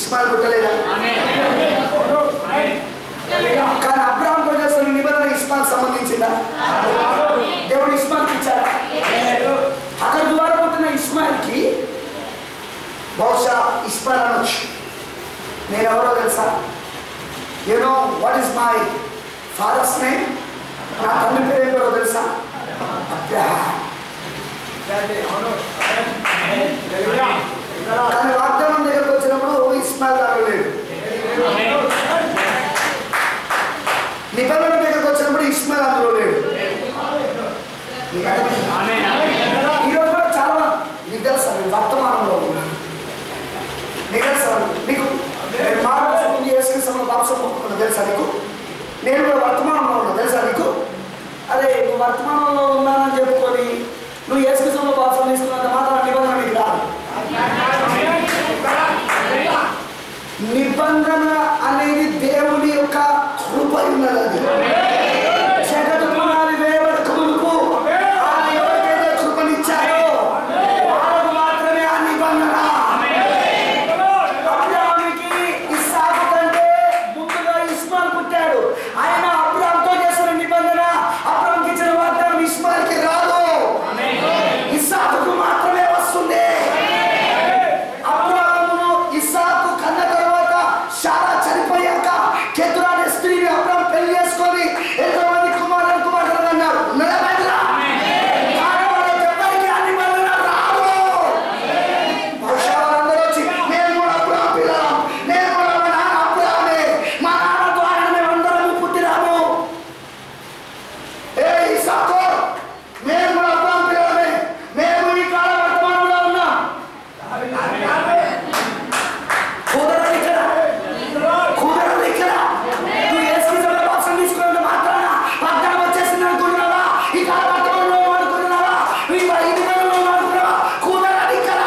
ఇస్మాయిల్ పుట్టలేదా కానీ అబ్రాహంతో చేస్తున్న నిబంధన ఇస్మాయిల్ సంబంధించిందా దేవుడు ఇస్మాయిల్కి ఇచ్చాడా అక్కడ ద్వారా పుట్టిన ఇస్మాయిల్కి బహుశా ఇస్మాయిల్ అనొచ్చు నేను ఎవరో తెలుసా you know what is my father's name నా తండ్రి పేరు ఏంటో తెలుసా అబ్రహాం కానీ వాగ్దానం దగ్గరకు వచ్చినప్పుడు ఇస్మాయిల్ గారు లేడు నిబంధన దగ్గరకు వచ్చినప్పుడు ఇస్మాయిల్ అందులో లేడు మీకు అర్థమైందా? ఈరోజు కూడా చాలా మీకు తెలుసా నేను వర్తమానంలో ఉన్నాను మీకు తెలుసా మీకు నేను మార్పు ముందు వేసుకున్న బాప్సం ఒప్పుకున్నా తెలుసా నీకు నేను కూడా వర్తమానంలో ఉన్నా తెలుసా నీకు అదే నువ్వు వర్తమానంలో ఉన్నానని చెప్పుకొని నువ్వు ఏసుకృష్ణంలో బాప్సం తీసుకున్నంత మాత్రం నిబంధన నీకు రాదు నిబంధన అనేది దేవుని యొక్క కృప ఉన్నది అది జగత్తు పునాది వేయబడక మునుపు ఆయన ఎవరికైతే కృపనిచ్చారో వాళ్ళకు మాత్రమే ఆ నిబంధన అబ్రాహాముకి ఇస్సాకు కంటే ముందుగా ఇస్మాయిల్ పుట్టాడు ఆయన అబ్రాహాంతో చేసిన నిబంధన అబ్రాహాంకి ఇచ్చిన వాగ్దానం ఇస్మాయిల్కి రాదు ఇస్సాకుకు మాత్రమే వస్తుంది అబ్రాహామును ఇస్సాకు కన్న తర్వాత శారా చనిపోయాక కెతురా అనే స్త్రీని అబ్రాహం పెళ్లి చేసుకొని ఎంతమంది కుమారులు కుమారులు అన్నారు నిలబడరా కానీ వాళ్ళకి ఎవ్వరికీ ఆ నిబంధన రాదు బహుశా వాళ్ళందరూ వచ్చి మేము కూడా అబ్రాహం పిల్లలం మేము కూడా మా నాన్న అబ్రాహమే మా నాన్న ద్వారా మేమందరము పుట్టినాము ఏ ఇస్సాకు మేము కూడా అబ్రాహం పిల్లలమే మేము ఈ కాల వర్తమానంలో ఉన్నాం కుదరదు ఇక్కడ కుదరదు ఇక్కడ నువ్వు యేసుక్రీస్తులో బాప్సం తీసుకున్నంత మాత్రాన వాగ్దానం వచ్చేసింది అనుకుంటున్నావా ఈ కాల వర్తమానంలో అనుకుంటున్నావా ఈ ఈ దినాలలో అనుకుంటున్నావా కుదరదు ఇక్కడ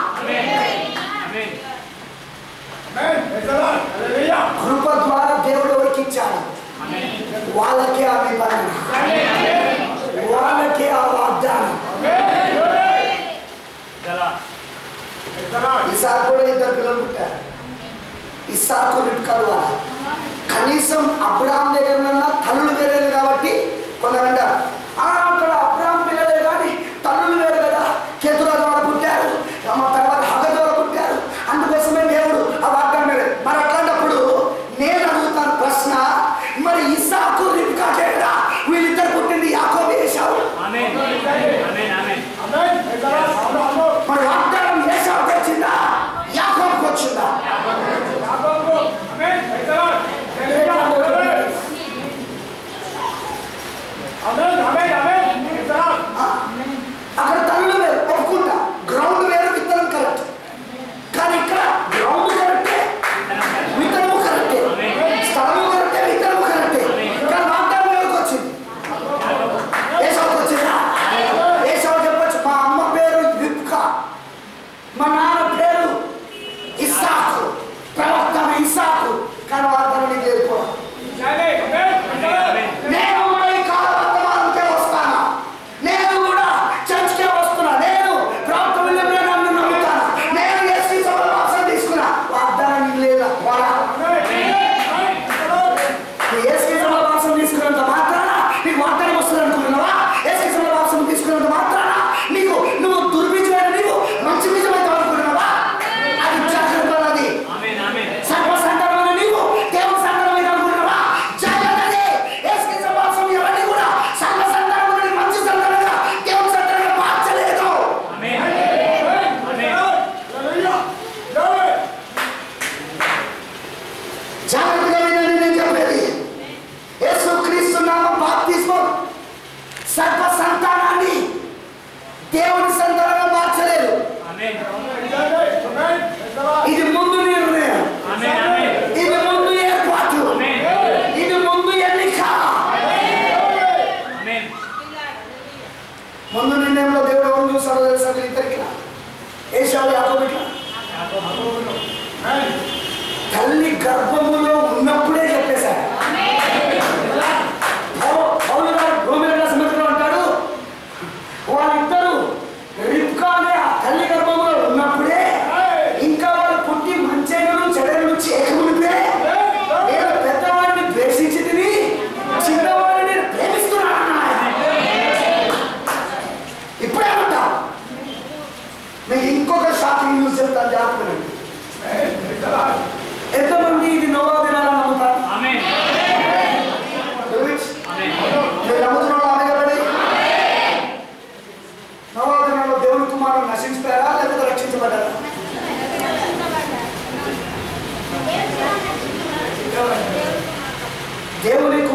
కృప ద్వారా దేవుడు ఎవరికి ఇచ్చాడు వాళ్ళకే ఆ నిబంధన వాళ్ళకే ఆ వాగ్దానం ఇసాకు కూడా ఇద్దరు పిల్లలు పుట్టారు ఇసాకు రిట్కలు వాళ్ళ కనీసం అబ్రాహం దగ్గర ఉన్న తల్లులు వేరేది కాబట్టి కొందరు అంటారు "ఆ, అక్కడ అబ్రాహం పిల్లలే కానీ తల్లులు వేరు కదా కేతుల ద్వారా పుట్టారు మా తర్వాత హగ ద్వారా పుట్టారు అందుకోసమే దేవుడు ఆ వాగ్దానం మీద మరి అట్లాంటప్పుడు నేను అడుగుతాను ప్రశ్న మరి ఇసాకు రిట్కాకే కదా వీళ్ళిద్దరు పుట్టింది యాకోబు వేశావు మరి వాగ్దానం ఏసావుకి వచ్చిందా యాకోబుకి వచ్చిందా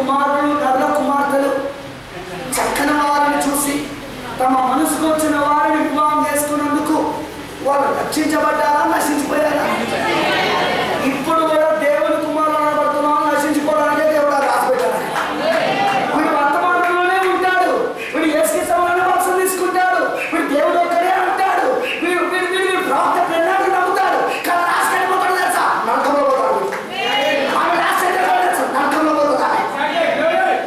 కుమారులు నల్ల కుమార్తెలు చక్కని వారిని చూసి తమ మనసుకు వచ్చిన వారిని వివాహం చేసుకున్నందుకు వాళ్ళు రక్షించబడ్డారా నశించిపోయారా ఇప్పుడు కూడా దేవుని కుమారులు అనబడుతున్నాం నశించుకోవడానికే దేవుడు అది రాసి పెట్టాడు వీడు వర్తమానంలోనే ఉంటాడు వీడు ఏసుకి సమాన వాసం తీసుకుంటాడు వీడు దేవుడు ఒక్కడే అంటాడు వీడు వీడు వీడు వీడు ప్రవక్త పెళ్ళాడు నమ్ముతాడు కానీ లాస్ట్ వెళ్ళిపోతాడు తెలుసా నరకంలో పోతాడు ఆమె లాస్ట్ వెళ్ళిపోతాడు తెలుసా నరకంలో పోతుంది ఆమె.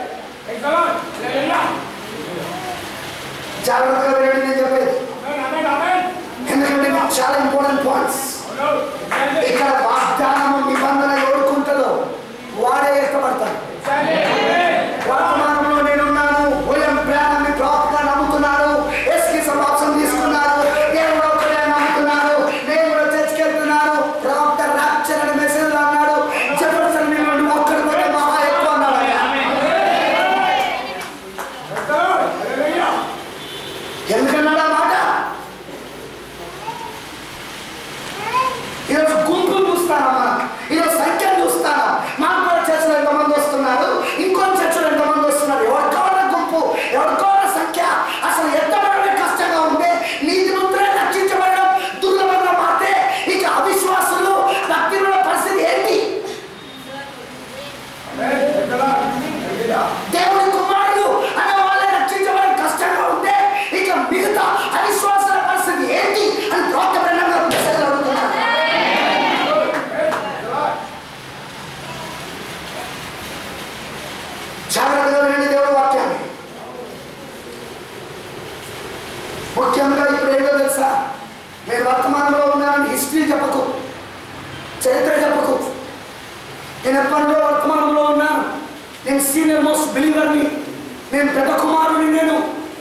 జాగ్రత్తగా వినండి నేను చెప్పేది ఎందుకంటే ఇది చాలా ఇంపార్టెంట్ పాయింట్స్ ఇక్కడ వాగ్దానము నిబంధన ఎవరుకుంటుందో వాడే ఇష్టపడతాడు వర్తమానంలో నేనున్నాను ఉదయం ప్రాణాన్ని ప్రాప్తిగా నమ్ముతున్నాను ఎస్కి సమాప్సం తీసుకున్నాను దేవుడు ఒక్కడే నమ్ముతున్నాను నేను కూడా చర్చికి వెళ్తున్నాను ప్రాప్త రాక్షర్ అనే మెసేజ్ అన్నాడు జబర్సన్ నుండి ఒక్కడి పోతే మహా ఎక్కువ అన్నాడు ఆయన. ఎందుకన్నాడు ఆ మాట ఈరోజు గుంపులు చూస్తాను మనం ఈరోజు సంఖ్యలు చూస్తాను మాకు కూడా చర్చలు ఎంతమంది వస్తున్నారు ఇంకో చర్చలు ఎంతమంది వస్తున్నారు ఎవరికోన గుంపు ఎవరికోన సంఖ్య అసలు ఎత్తబడమే కష్టంగా ఉంటే నీతి మంత్రులే రక్షించబడడం దుర్లభంగా మారితే ఇక అవిశ్వాసులు భక్తుల పరిస్థితి ఏంటి దేవుని కుమారుడు అనే వాళ్ళే రక్షించబడడం కష్టంగా ఉంటే ఇక మిగతా అవిశ్వాసుల పరిస్థితి ఏంటి అని ప్రోక్త బ్రహ్మంగా ప్రశ్నలు అడుగుతున్నారు జాగ్రత్తగా వినండి దేవుడి వాక్యాన్ని ముఖ్యంగా ఇప్పుడు ఏంటో తెలుసా నేను వర్తమానంలో ఉన్నానని హిస్టరీ చెప్పకు చరిత్ర చెప్పకు నేను ఎప్పటిలో వర్తమానంలో ఉన్నాను నేను సీనియర్ మోస్ట్ బిలీవర్ని నేను పెద్ద కుమారుని నేను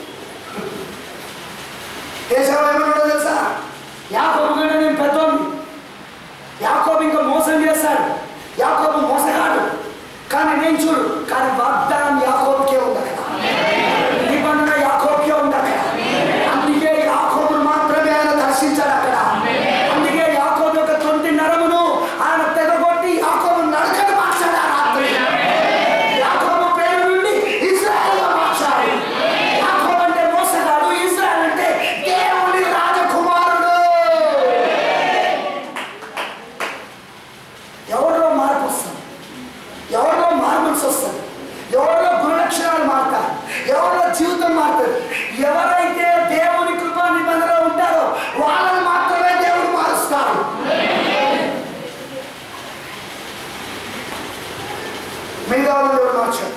దేశంలో ఏమన్నాడో తెలుసా యాకోబు కంటే నేను పెద్దోడిని యాకోబు ఇంకా మోసం చేశాడు యాకోబు మోసగాడు కానీ నేను చూడు కానీ వాగ్దానం యాకోబుకే ఉంది అక్కడ నిబంధన యాకోబుకే ఉంది అక్కడ అందుకే యాకోబును మాత్రమే ఆయన దర్శించాడు అక్కడ అందుకే యాకోబు యొక్క తొంటి నరమును ఆయన తెగగొట్టి యాకోబు నడకను మార్చాడు ఆ రాత్రి యాకోబు పేరు నుండి ఇజ్రాయెల్గా మార్చాడు యాకోబు అంటే మోసగాడు ఇజ్రాయెల్ అంటే దేవుని రాజకుమారుడు ఎవరిలో మార్పు వస్తుంది ఎవరిలో మార్పుల్స్ వస్తుంది ఎవరిలో గుణలక్షణాలు మారుతారు ఎవరిలో జీవితం మారుతుంది ఎవరైతే దేవుని కృపా నిబంధనలో ఉంటారో వాళ్ళని మాత్రమే దేవుడు మారుస్తాడు మిగతా వాళ్ళని దేవుడు మార్చాడు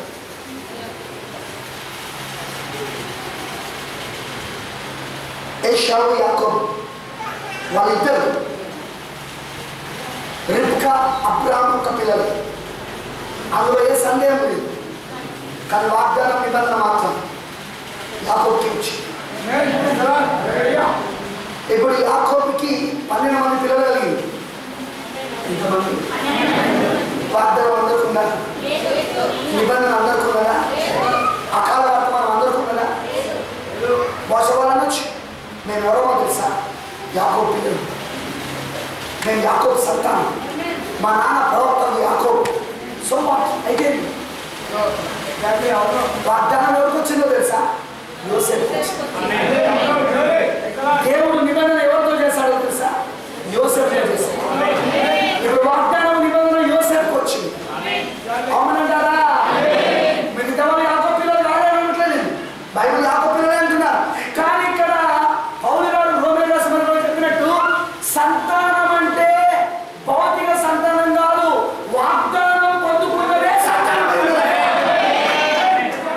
ఏషావు యాకోబు వాళ్ళిద్దరు రిబ్కా అబ్రాహం యొక్క పిల్లలు అందులో ఏ సందేహం లేదు కానీ వాగ్దానం నిబంధన మాత్రం యాకోబుకి వచ్చింది ఇప్పుడు యాకోబుకి పన్నెండు మంది పిల్లలు కలిగింది ఎంతమంది వాగ్దానం అందరికి ఉందా నిబంధన అందరికి ఉన్నదా అకాల వర్తమానం అందరికి ఉన్నదా భాష వాళ్ళు అనొచ్చు నేను ఎవరో తెలుసా యాకోబు పిల్లలు నేను యాకోబు సంతానం మా నాన్న ప్రవక్త యాకోబు సో వాట్ అయితే వాగ్దానం ఎవరికి వచ్చిందో తెలుసా యోసేపు దేవుడు నిబంధన ఎవరితో చేశాడో తెలుసా యోసేపు చేశాడు ఇప్పుడు వాగ్దానం నిబంధన యోసేపు వచ్చింది అవునంటారా మిగతా వాళ్ళు యాకోబు పిల్లలు రాలేదనట్లేదు నేను. బైబిల్ యాకోబు పిల్లలే అంటున్నారు కానీ ఇక్కడ పౌలు గారు రోమే రాసిన చెప్పినట్టు సంతానం అంటే భౌతిక సంతానం కాదు వాగ్దానం పొందుకున్నదే సంతానం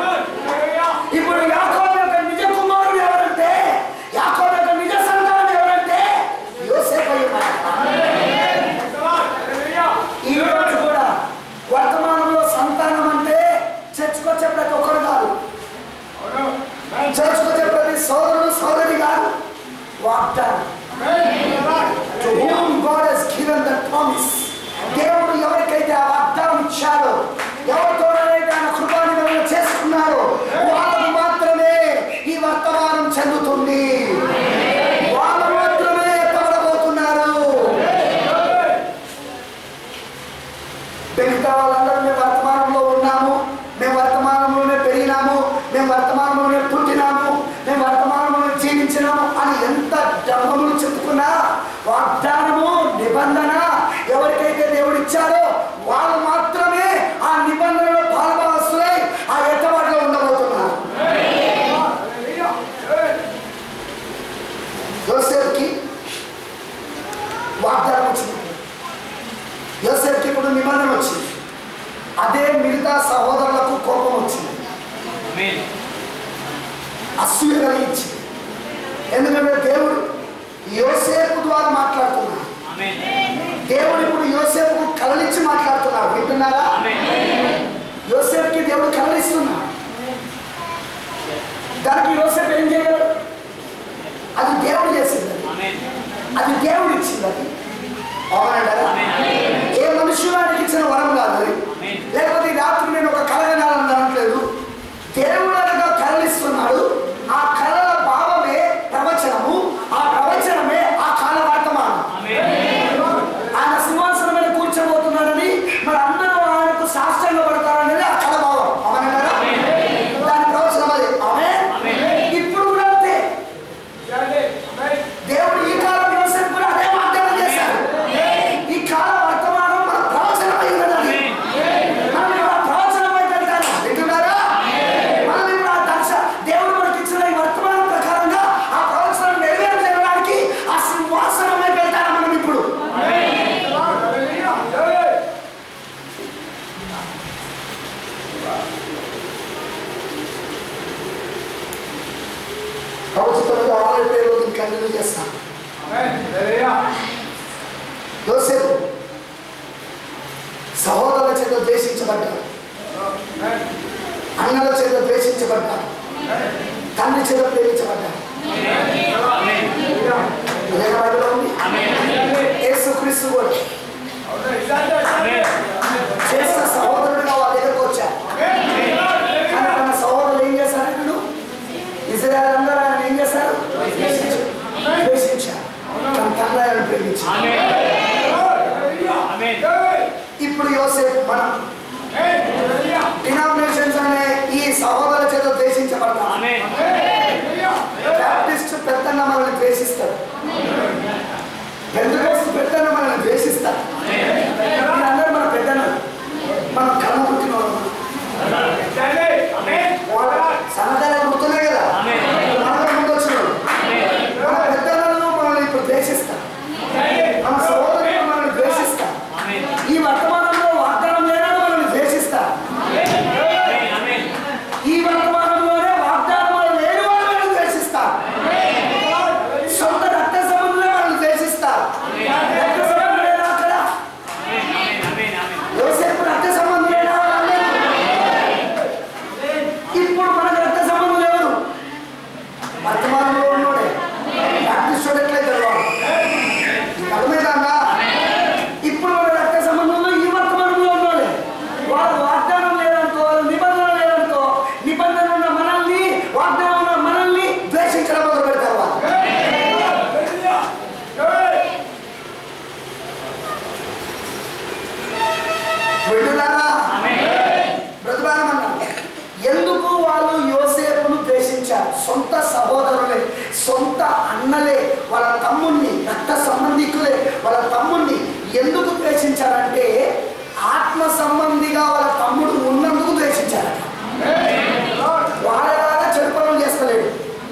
ఇప్పుడు యాకోబు యొక్క నిజ కుమారుడు ఎవరంటే యాకోబు యొక్క నిజ సంతానం ఎవరంటే నిబంధన ఎవరికైతే దేవుడు ఇచ్చాడో వాళ్ళు మాత్రమే ఆ నిబంధనలో పాల్గొనవస్తులై ఆ ఎత్తబాటులో ఉండబోతున్నారు యోసేపుకి వాగ్దానం వచ్చింది యోసేపుకి ఇప్పుడు నిబంధన వచ్చింది అదే మిగతా సహోదరులకు కోపం వచ్చింది అసూయ కలిగించింది ఎందుకంటే దేవుడు యోసేపు ద్వారా మాట్లాడుతున్నాడు దేవుడు ఇప్పుడు యోసేపుకు కలలిచ్చి మాట్లాడుతున్నాడు వింటున్నారా యోసేపుకి దేవుడు కలలిస్తున్నాడు దానికి యోసేపు ఏం చేయగలడు అది దేవుడు చేసింది అది. అది దేవుడు ఇచ్చింది అది అవునంటారా ఏ మనుషులానికి ఇచ్చిన వరం కాదు అది లేకపోతే ఈ రాత్రి నేను ఒక కళ వినాలని అనట్లేదు దేవుడు అనగా కళలిస్తున్నాడు ఆ కళల భావమే ప్రవచనము ఆ ప్రవచనమే ఆ కాల వర్తమానం ఆయన సింహాసనం మీద కూర్చోబోతున్నాడని మరి అందరూ ఆయనకు సాక్ష్యంగా పడతారనేది ఆ కళ భావం అవునంటారా దాని ప్రవచనం అది ఆమె ఇప్పుడు కూడా అంతే దేవుడు ఈ కాలం యోసేపు కూడా అదే వాగ్దానం చేశాడు ఈ కాల వర్తమానం మన ప్రవచనం అయి ఉన్నది మనం ఇప్పుడు ఆ ప్రవచనం అయితే అంటారా? వింటున్నారా మనం ఇప్పుడు ఆ దర్శ దేవుడు మనకి ఇచ్చిన ఈ వర్తమానం ప్రకారంగా ఆ ప్రవచనం నెరవేర్చడానికి ఆ సింహాసనం వైపు వెళ్తారా మనం ఇప్పుడు ప్రవచనంగా ఆరు పేరు కంటిన్యూ చేస్తాను యోసేపు సహోదరుల చేత ద్వేషించబడ్డాడు అన్నల చేత ద్వేషించబడ్డాడు తండ్రి చేత ప్రేమించబడ్డాడు అదే బైబిల్లో ఉంది యేసుక్రీస్తు కూడా చేసిన సహోదరుడిగా వాళ్ళ దగ్గరకు వచ్చారు కానీ మన సహోదరులు ఏం చేశారు ఇప్పుడు ఇజ్రాయల్ అందరూ ఆయన ఏం చేశారు ద్వేషించారు కానీ తండ్రి ఆయన ప్రేమించారు ఇప్పుడు యోసేపు మనం డినామినేషన్స్ అనే ఈ సహోదరుల చేత ద్వేషించబడతాం బ్యాప్టిస్ట్ పెద్దన్న మనల్ని ద్వేషిస్తారు పెద్దకోస్తు పెద్దన్న మనల్ని ద్వేషిస్తారు వీళ్ళందరూ మన పెద్దన్న మనం కళ్ళ పుట్టిన వాళ్ళ సన్నదాలు గుర్తున్నాయి కదా మనకు ముందు వచ్చిన వాళ్ళు. మన పెద్దలను మనల్ని ఇప్పుడు ద్వేషిస్తారు మన సహోదరులు మనల్ని ద్వేషిస్తారు ఈ వర్తమానంలో వాగ్దానం లేనని మనల్ని ద్వేషిస్తారు ఈ వర్తమానంలోనే వాగ్దానం లేని వాళ్ళు మనల్ని ద్వేషిస్తారు సొంత రక్త సంబంధులే మనల్ని ద్వేషిస్తారు రక్త సంబంధం లేదా అక్కడ యోసేపు రక్త సంబంధం లేదా వాళ్ళందరూ? ఇప్పుడు మనకు రక్త సంబంధం ఎవరు వర్తమానంలో ఉన్నోడే ప్రాక్టీస్ ఎట్లయితే వాడు అర్థమైందా ఇప్పుడు మన రక్త సంబంధంలో ఈ వర్తమానంలో ఉన్నోడే వాడు వాగ్దానం లేదనుకో వాళ్ళు నిబంధన లేదనుకో నిబంధన ఉన్న మనల్ని వాగ్దానం ఉన్న మనల్ని ద్వేషించడం మొదలు పెడతారు వాళ్ళు వింటున్నారా బ్రతుకాలమన్నా ఎందుకు వాళ్ళు యోసేపును ద్వేషించారు సొంత సహోదరులే సొంత అన్నలే వాళ్ళ తమ్ముణ్ణి రక్త సంబంధికులే వాళ్ళ తమ్ముణ్ణి ఎందుకు ద్వేషించారంటే ఆత్మ సంబంధిగా వాళ్ళ తమ్ముడు ఉన్నందుకు ద్వేషించారట వాళ్ళలాగా చెడు పనులు చేస్తలేడు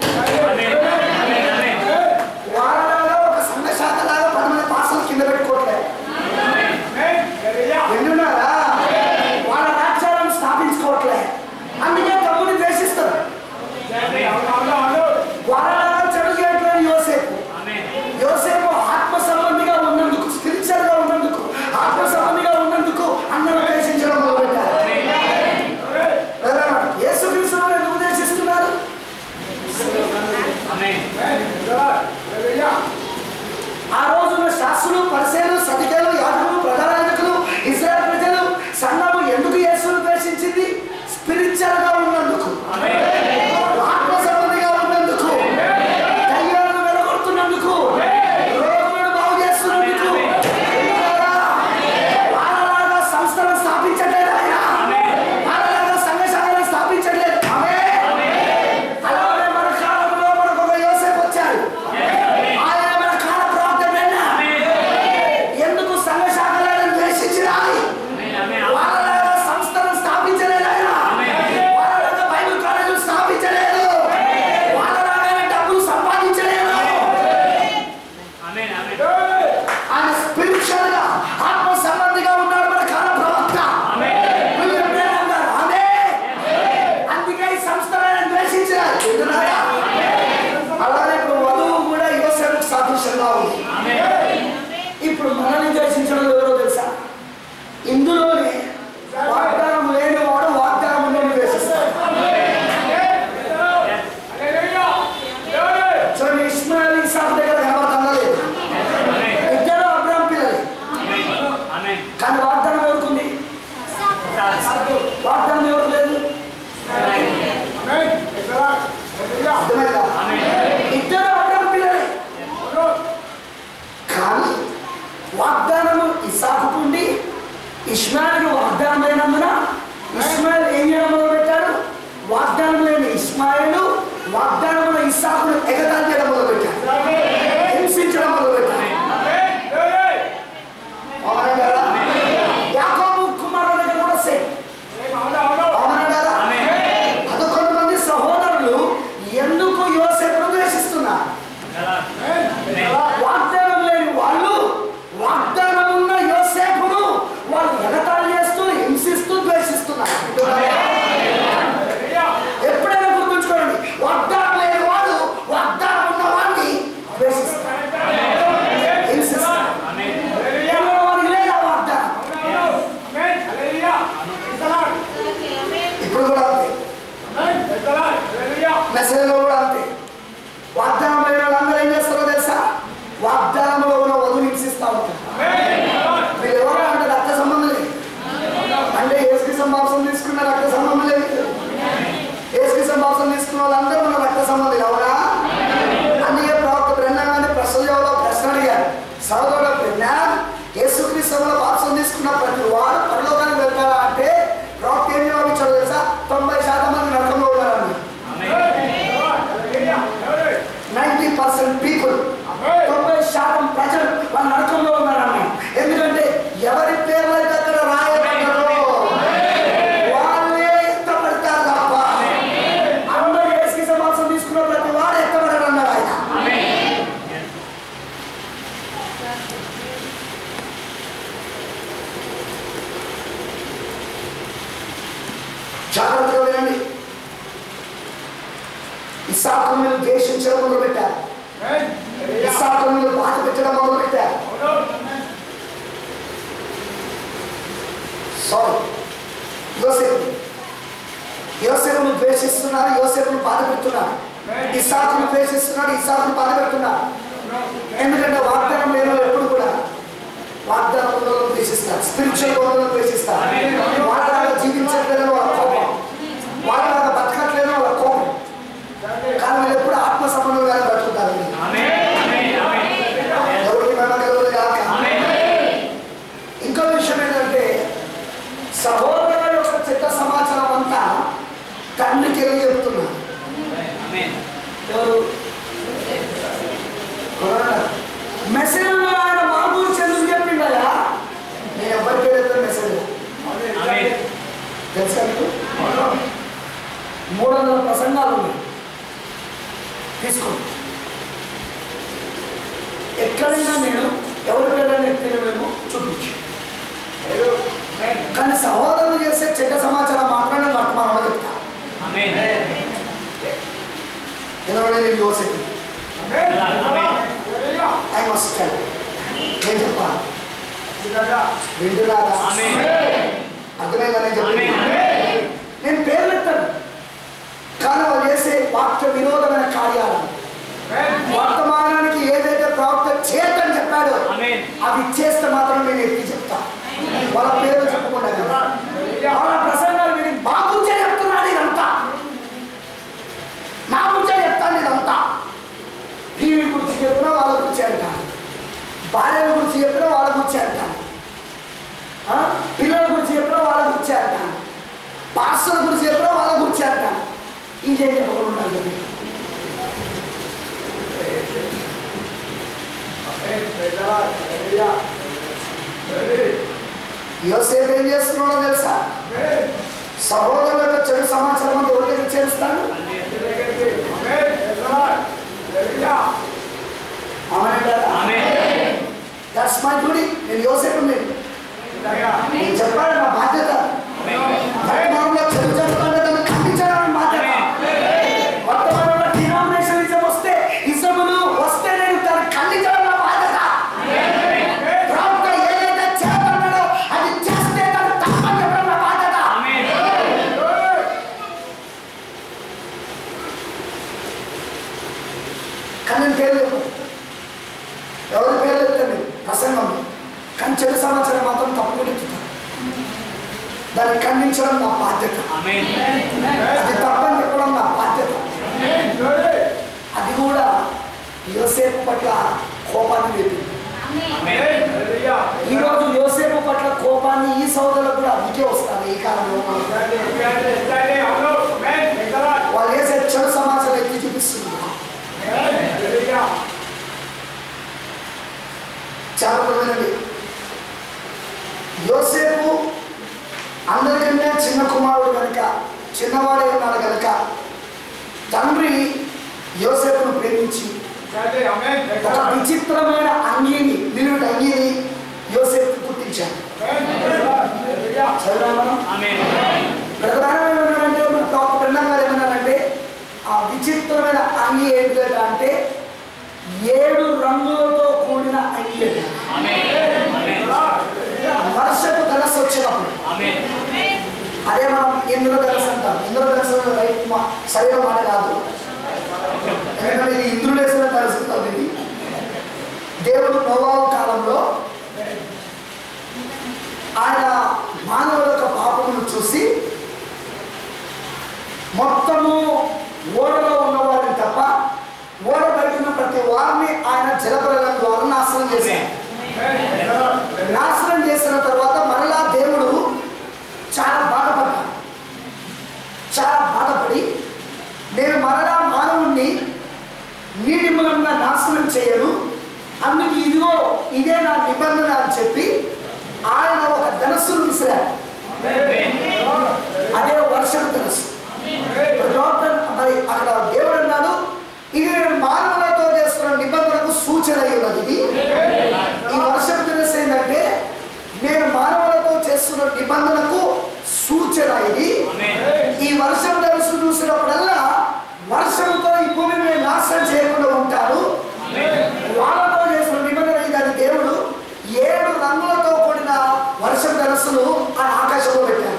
వాళ్ళలాగా ఒక సంఘ శాఖలాగా పది మంది పాసలు కింద పెట్టుకోవట్లేదు వింటున్నారా వాళ్ళ రాజ్యాలను స్థాపించుకోవట్లే అందుకే తమ్ముని ద్వేషిస్తారు వాళ్ళలాగా చెడు చేయట్లేదు యోసేపు యోసేపు ఆత్మ సంబంధిగా ఉన్నందుకు స్పిరిచువల్ గా ఉన్నందుకు ఆత్మ సంబంధిగా వాగ్దానము ఇసాకుకు ఉండి ఇస్మాయిల్ వాగ్దానమైనందున ఇస్మాయిల్ ఏం చేయడం మొదలు పెట్టాడు వాగ్దానం లేని ఇస్మాయిల్ వాగ్దానముల ఇసాకును ఎగతాళి చేయడం మొదలు పెట్టాడు హింసించడం మొదలు పెట్టాడు అవునా కదా? యాకోబు కుమారుల దగ్గర కూడా సేమ్ అవునా కదా? పదకొండు మంది సహోదరులు ఎందుకు యోసేపును ద్వేషిస్తున్నారు వాగ్దానం లేని వాళ్ళు వాగ్దానం ఉన్న యోసేపును వాళ్ళు ఎగతాళి చేస్తూ హింసిస్తూ ద్వేషిస్తున్నారు ఎప్పుడైనా గుర్తుంచుకోండి వాగ్దానం లేని వాడు వాగ్దానం ఉన్న వాడిని ద్వేషిస్తారు హింసిస్తారు ఎవరో వారికి లేదా వాగ్దానం ఇప్పుడు కూడా అంతే మెసేజ్లో కూడా అంతే వాగ్దానం లేని వాళ్ళందరూ ఏం చేస్తారో తెలుసా వాగ్దానంలో ఉన్న వధువు హింసిస్తా ఉంటారు మీరు ఎవరో అంటే రక్త సంబంధం లేదు అంటే ఏసుకి సంభాషణ తీసుకున్న రక్త సంబంధం లేదు ఏసుకి సంభాషణ తీసుకున్న వాళ్ళందరూ మన రక్త సంబంధం అవునా అందుకే ప్రవక్త బ్రహ్మ గాంధీ ప్రశ్నలో ప్రశ్న అడిగారు సహోదరుడు బ్రహ్మ యేసుక్రీస్తులో వాత్సం తీసుకున్న ప్రతి వాడు పరలోకానికి వెళ్తారా అంటే ప్రవక్త ఏం జవాబిచ్చాడు తెలుసా తొంభై శాతం మంది నరకంలో ఉన్నారని నైంటీ పర్సెంట్ పీపుల్ తొంభై శాతం ప్రజలు వాళ్ళ నరకంలో ఉన్నారని ఎందుకంటే ఎవరి పేర్లు అయితే అక్కడ రాయబడ్డారో వాళ్ళే ఎత్తపడతారు తప్ప అందరూ ఏసుకి సమాసం తీసుకున్న ప్రతి వాడు ఎత్తబడరు అన్నారు ఆయన జాగ్రత్తగా వినండి ఇసాకు మీద ద్వేషించడం మొదలు పెట్టారు ఇసాకు మీద బాధ పెట్టడం మొదలు పెట్టారు సారీ యోసేపు యోసేపును ద్వేషిస్తున్నారు యోసేపును బాధ పెడుతున్నారు ఇసాకును ద్వేషిస్తున్నాడు ఇసాకును బాధ పెడుతున్నారు ఎందుకంటే వాగ్దానం లేని వాళ్ళు ఎప్పుడు కూడా వాగ్దానం ఉన్న వాళ్ళని ద్వేషిస్తారు స్పిరిచువల్ వాళ్ళని ద్వేషిస్తారు వాళ్ళలాగా జీవించట్లేదని వాళ్ళ కోపం వాళ్ళలాగా బతకట్లేదని వాళ్ళ కోపం కానీ వీళ్ళు ఎప్పుడు ఆత్మ సంబంధంగానే బ్రతుకుతారు ఎవరికి నమ్మకం కాక ఇంకో విషయం ఏంటంటే సహోదరుల యొక్క చెడ్డ సమాచారం అంతా తండ్రికి వెళ్ళి చెప్తున్నారు ఎవరు మెసేజ్లో ఆయన మా గురించి ఎందుకు చెప్పిండయా నేను ఎవరికి వెళ్తాను మెసేజ్ తెలుసా మీకు మూడు వందల ప్రసంగాలు ఉన్నాయి తీసుకోండి ఎక్కడైనా నేను ఎవరి పేరైనా ఎత్తినమేమో చూపించు కానీ సహోదరులు చేసే చెడ్డ సమాచారం మాత్రమే వర్తమానంలో చెప్తా ఎందుకంటే నేను యోసేపు ఐ మస్ట్ టెల్ నేను చెప్పాలి వింటున్నారా అర్థమైందని చెప్పి నేను పేర్లు ఎత్తాను కానీ వాళ్ళు చేసే వాక్య విరోధమైన కార్యాలను వర్తమానానికి ఏదైతే ప్రవక్త చేయొద్దని చెప్పాడో అవి చేస్తే మాత్రం నేను ఎత్తి చెప్తా వాళ్ళ పేరు చెప్పకుండా కదా. వాళ్ళ ప్రసంగాలు విని మా గురించే చెప్తున్నాడు ఇదంతా నా గురించే చెప్తాను ఇదంతా టీవీ గురించి చెప్పినా వాళ్ళ గురించి అంటాను భార్యల గురించి చెప్పినా వాళ్ళ గురించి అంటాను ఆ? పిల్లల గురించి చెప్పినా వాళ్ళ గురించి అంటాను పాస్టర్ల గురించి చెప్పినా వాళ్ళ గురించి అంటాను ఇంకేం చెప్పకుండా ఉండాలి చెప్పి. యోసేపు ఏం చేస్తున్నాడో తెలుసా సహోదరుల యొక్క చెడు సమాచారం అంతా ఎవరి దగ్గర చేరుస్తాడు దట్స్ మై డ్యూటీ నేను యోసేపు నేను నేను చెప్పాలి నా బాధ్యత వర్తమానంలో చెడు జరుగుతుంటే దాన్ని ఖండించడం నా బాధ్యత వర్తమానంలో డినామినేషనిజం వస్తే ఇసములు వస్తే నేను దాన్ని ఖండించడం నా బాధ్యత ప్రవక్త ఏదైతే చేస్తున్నాడో అది చేస్తే దాన్ని తప్పని చెప్పడం నా బాధ్యత కానీ నేను పేరు చెప్పను. ఎవరి పేరు చెప్తాను ప్రసంగం కానీ చెడు సమాచారం మాత్రం తప్పు ఎత్తుతాను దాన్ని ఖండించడం నా బాధ్యత అది తప్పని చెప్పడం నా బాధ్యత అది కూడా యోసేపు పట్ల కోపాన్ని లేపింది బయటికి వస్తారు ఈ కాలంలో వాళ్ళు వేసే చెడు సమాజం ఎత్తి చూపిస్తుంది చాలా వినండి యోసేపు అందరికంటే చిన్న కుమారుడు కనుక చిన్నవాడే ఉన్నాడు కనుక తండ్రి యోసేపును ప్రేమించి ఒక విచిత్రమైన అంగీని నిలుడు అంగీని యోసేపు పుట్టించాడు చదివాం మనం ప్రధానం ఏమన్నారంటే మన డాక్టర్ బ్రహ్మం గారు ఏమన్నారంటే ఆ విచిత్రమైన అంగి ఏంటంటే అంటే ఏడు రంగులతో కూడిన అంగి వర్షపు ధనస్సు వచ్చినప్పుడు అదే మనం ఇంద్రధనస్సు అంటాం ఇంద్రధనస్సు రైట్ మా సరైన మాట కాదు ఎందుకంటే ఇది ఇంద్రుడు వేసిన ధనస్సు ఇది దేవుడు నోవావు కాలంలో ఆయన మానవుల యొక్క పాపమును చూసి మొత్తము ఓడలో ఉన్నవారిని తప్ప ఓడ బయట ఉన్న ప్రతి వారిని ఆయన జలప్రలయం ద్వారా నాశనం చేశారు నాశనం చేసిన తర్వాత మరలా దేవుడు చాలా బాధపడ్డాడు చాలా బాధపడి నేను మరలా మానవుణ్ణి నీటి మూలంగా నాశనం చేయను అందుకు ఇదిగో ఇదే నా నిబంధన అని చెప్పి ఆయన ఒక ధనస్సును విసిరాడు అదే వర్షం ధనస్సు డాక్టర్ మరి అక్కడ దేవుడు అన్నాడు ఇది నేను మానవులతో చేస్తున్న నిబంధనకు సూచన అయి ఉన్నది ఇది ఈ వర్షం ధనస్సు ఏంటంటే నేను మానవులతో చేస్తున్న నిబంధనకు సూచన ఇది ఈ వర్షం ధనస్సు చూసినప్పుడల్లా వర్షంతో ఈ భూమిని నేను నాశనం చేయకుండా ఉంటాను వాళ్ళతో చేసిన నిబంధన ఇదని దేవుడు ఏడు రంగులతో కూడిన వర్షం ధనస్సును ఆ ఆకాశంలో పెట్టాడు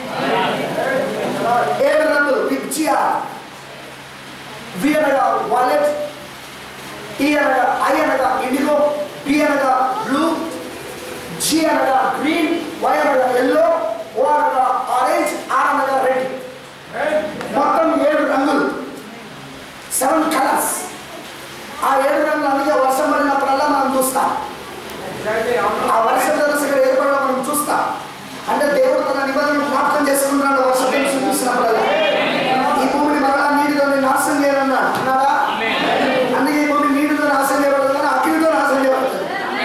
ఏడు రంగులు విద్య వి అనగా వాలెట్ టీ అనగా ఐ అనగా ఇండిగో పి అనగా బ్లూ జి అనగా గ్రీన్ వై అనగా ఎల్లో ఓ అనగా ఆరెంజ్ ఆర్ అనగా రెడ్ మొత్తం ఏడు రంగులు సెవెన్ కలర్స్ ఆ ఏడు రంగులు అందుకే వర్షం పడినప్పుడల్లా మనం చూస్తాం ఆ వర్ష ధనస్సు ఇక్కడ ఏర్పడడం మనం చూస్తాం అంటే దేవుడు తన నిబంధనలు జ్ఞాపకం చేసుకుంటున్నాడు వర్ష ధనస్సు చూసినప్పుడల్లా ఈ భూమిని మరలా నీటితో నేను నాశనం చేయనన్నాడు అన్నారా అందుకే ఈ భూమి నీటితో నాశనం చేయబడదు కానీ అగ్నితో నాశనం చేయబడుతుంది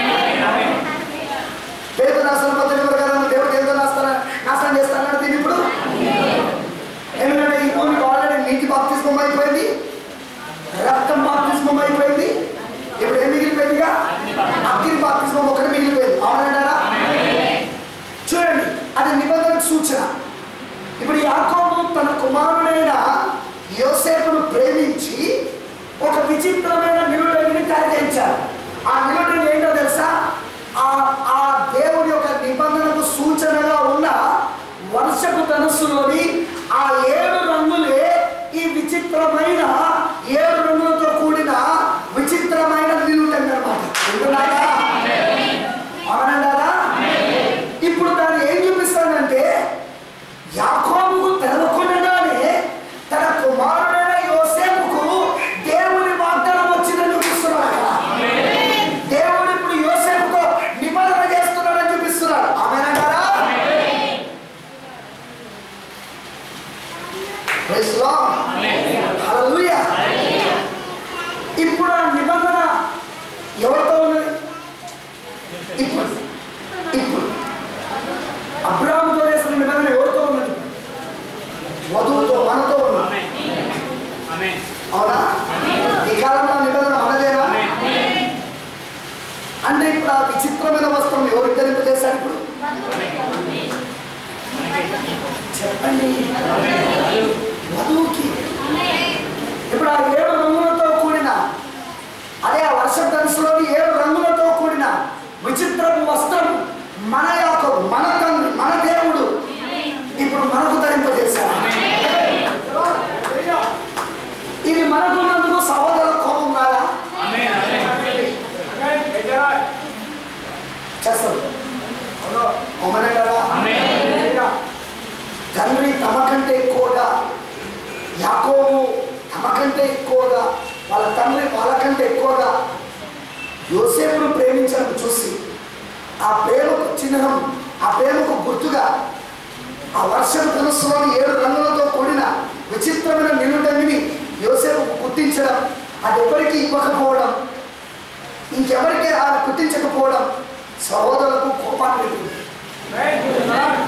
పేరు నాశనం పద్ధతి ప్రకారం దేవుడు దేనితో నాశనం నాశనం చేస్తానన్నాడు దీన్ని ఇప్పుడు ఎందుకంటే ఈ భూమికి ఆల్రెడీ నీటి బాప్తిస్మం అయిపోయింది రక్తం బాప్తిస్మం అయిపోయింది ఇప్పుడు ఏం మిగిలిపోయిందిగా అగ్ని బాప్తిస్మం ఒకటి మిగిలిపోయింది అవునంటారా చూడండి అది నిబంధన సూచన ఇప్పుడు యాకోబు తన కుమారుడైన యోసేపును ప్రేమించి ఒక విచిత్రమైన నిలుడని తయారు ఆ నిలుడని ఏంటో తెలుసా ఆ ఆ దేవుడి యొక్క నిబంధనకు సూచనగా ఉన్న వర్షపు ధనస్సులోని ఆ ఏడు రంగులే ఈ విచిత్రమైన ఏడు రంగులతో కూడిన విచిత్రమైన నిలుడండి అనమాట వింటున్నారా అవునంటారా ఇప్పుడు దాన్ని ఏం చూపిస్తానంటే యాకోబుకు తెలవకుండానే తన కుమారుడైన యోసేపుకు దేవుని వాగ్దానం వచ్చిందని చూపిస్తున్నాడు అక్కడ దేవుడు ఇప్పుడు యోసేపుతో నిబంధన చేస్తున్నాడని చూపిస్తున్నాడు ఆమెనంటారా Praise the Lord. Hallelujah. ఇప్పుడు ఆ నిబంధన ఎవరితో ఉన్నది ఇప్పుడు ఇప్పుడు అబ్రాహ్మతో చేసిన నిబంధన ఎవరితో ఉన్నది వధువుతో మనతో ఉన్నది అవునా ఈ కాలంలో నిబంధన మనదేనా అంటే ఇప్పుడు ఆ విచిత్రమైన వస్త్రం ఎవరు ధరింపజేశారు ఇప్పుడు చెప్పండి వధువుకి ఇప్పుడు ఆ ఏడు రంగులతో కూడిన అదే ఆ వర్ష ధనుసులోని ఏడు రంగులతో కూడిన విచిత్రపు వస్త్రం మన యాకోబు మన తండ్రి మన దేవుడు ఇప్పుడు మనకు ధరింపజేశారు ఇది మనకున్నందుకు సహోదర కోపం కాదా చేస్తారు అవునంటారా తండ్రి తమకంటే ఎక్కువగా యాకోబు తమకంటే ఎక్కువగా వాళ్ళ తండ్రి వాళ్ళకంటే ఎక్కువగా యోసేపును ప్రేమించడం చూసి ఆ ప్రేమకు చిహ్నం ఆ ప్రేమకు గుర్తుగా ఆ వర్షపు ధనుస్సులోని ఏడు రంగులతో కూడిన విచిత్రమైన నిలుటమిని యోసేపు గుర్తించడం అది ఎవరికి ఇవ్వకపోవడం ఇంకెవరికి ఆయన గుర్తించకపోవడం సహోదరులకు కోపాన్ని పెట్టింది